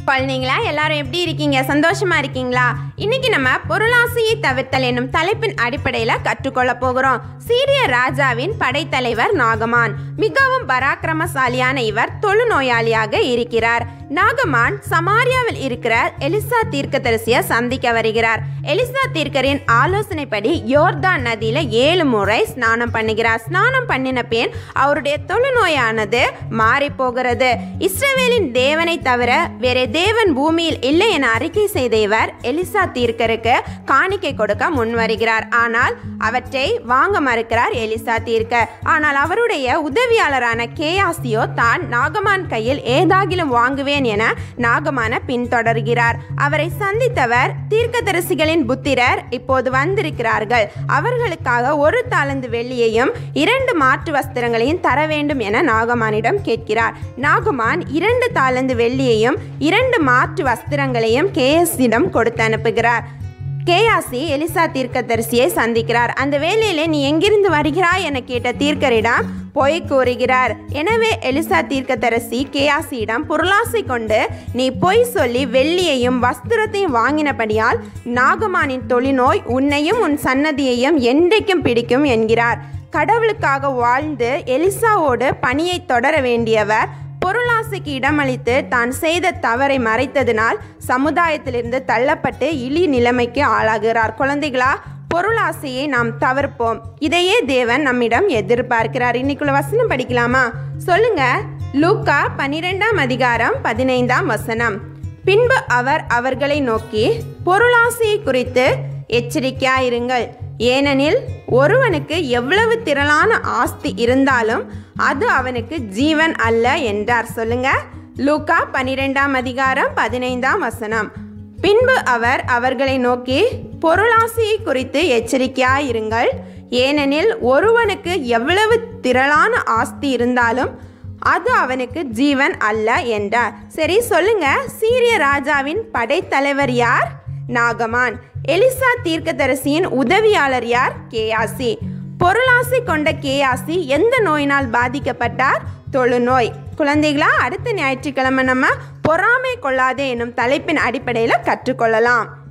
குழந்தைங்களா எல்லாரும் எப்படி இருக்கீங்க சந்தோஷமா இருக்கீங்களா இன்னைக்கு நம்ம பொருளாசையை தவிர்த்தல் என்னும் தலைப்பின் அடிப்படையில் கற்றுக்கொள்ள போகிறோம் சீரிய ராஜாவின் படைத்தலைவர் நாகமான் மிகவும் பராக்கிரமசாலியான இவர் தொழுநோயாளியாக இருக்கிறார் நாகமான் சமாரியாவில் இருக்கிற எலிசா தீர்க்கதரிசியை சந்திக்க வருகிறார் எலிசா தீர்க்கரின் ஆலோசனைப்படி யோர்தான் நதியில ஏழு முறை ஸ்நானம் பண்ணுகிறார் ஸ்நானம் பண்ணின பின் அவருடைய தொழுநோயானது மாறி போகிறது இஸ்ரவேலின் தேவனை தவிர வேற தேவன் பூமியில் இல்லை என அறிக்கை செய்த இவர் எலிசா தீர்க்கருக்கு காணிக்கை கொடுக்க முன் வருகிறார் ஆனால் அவற்றை வாங்க மறுக்கிறார் எலிசா தீர்க்க ஆனால் அவருடைய உதவியாளரான கேயாசியோ தான் நாகமான் கையில் ஏதாகிலும் வாங்குவேன் என நாகமான பின்தொடர்கிறார் அவரை சந்தித்தவர் தீர்க்கதரிசிகளின் புத்திரர் இப்போது வந்திருக்கிறார்கள் அவர்களுக்காக ஒரு தாளந்து வெள்ளியையும் இரண்டு மாற்று வஸ்திரங்களையும் தர வேண்டும் என நாகமானிடம் கேட்கிறார் நாகமான் இரண்டு தாளந்து வெள்ளியையும் இரண்டு மாற்று வஸ்திரங்களையும் கேஎஸிடம் கொடுத்து அனுப்புகிறார் கேயாசி எலிசா தீர்க்கதரிசியை சந்திக்கிறார் அந்த வேளையிலே நீ எங்கிருந்து வருகிறாய் என கேட்ட தீர்க்கரிடம் பொய் கூறுகிறார் எனவே எலிசா தீர்க்கதரிசி கேயாசியிடம் பொருளாசை கொண்டு நீ பொய் சொல்லி வெள்ளியையும் வஸ்திரத்தையும் வாங்கினபடியால் நாகமானின் தொழிநோய் உன்னையும் உன் சன்னதியையும் என்றைக்கும் பிடிக்கும் என்கிறார் கடவுளுக்காக வாழ்ந்து எலிசாவோடு பணியை தொடர வேண்டியவர் பொருளாசைக்கு இடமளித்து தான் செய்த தவறை மறைத்ததினால் சமுதாயத்திலிருந்து தள்ளப்பட்டு இழி நிலைமைக்கு ஆளாகிறார் குழந்தைகளா பொருளாசையை நாம் தவிர்ப்போம் இதையே தேவன் நம்மிடம் எதிர்பார்க்கிறார் இன்னைக்குள்ள வசனம் படிக்கலாமா சொல்லுங்க லூக்கா பன்னிரெண்டாம் அதிகாரம் பதினைந்தாம் வசனம் பின்பு அவர் அவர்களை நோக்கி பொருளாசையை குறித்து எச்சரிக்கையாயிருங்கள் ஏனெனில் ஒருவனுக்கு எவ்வளவு திரளான ஆஸ்தி இருந்தாலும் அது அவனுக்கு ஜீவன் அல்ல என்றார் சொல்லுங்க லூக்கா பனிரெண்டாம் அதிகாரம் பதினைந்தாம் வசனம் பின்பு அவர் அவர்களை நோக்கி பொருளாசையை குறித்து எச்சரிக்கையாயிருங்கள் ஏனெனில் ஒருவனுக்கு எவ்வளவு திரளான ஆஸ்தி இருந்தாலும் அது அவனுக்கு ஜீவன் அல்ல என்றார் சரி சொல்லுங்க சீரிய ராஜாவின் படைத்தலைவர் யார் நாகமான் எலிசா தீர்க்கதரிசியின் உதவியாளர் யார் கேயாசி பொருளாசை கொண்ட கேயாசி எந்த நோயினால் பாதிக்கப்பட்டார் தொழுநோய் குழந்தைகளா அடுத்த ஞாயிற்றுக்கிழமை நம்ம பொறாமை கொள்ளாதே என்னும் தலைப்பின் அடிப்படையில் கற்றுக்கொள்ளலாம்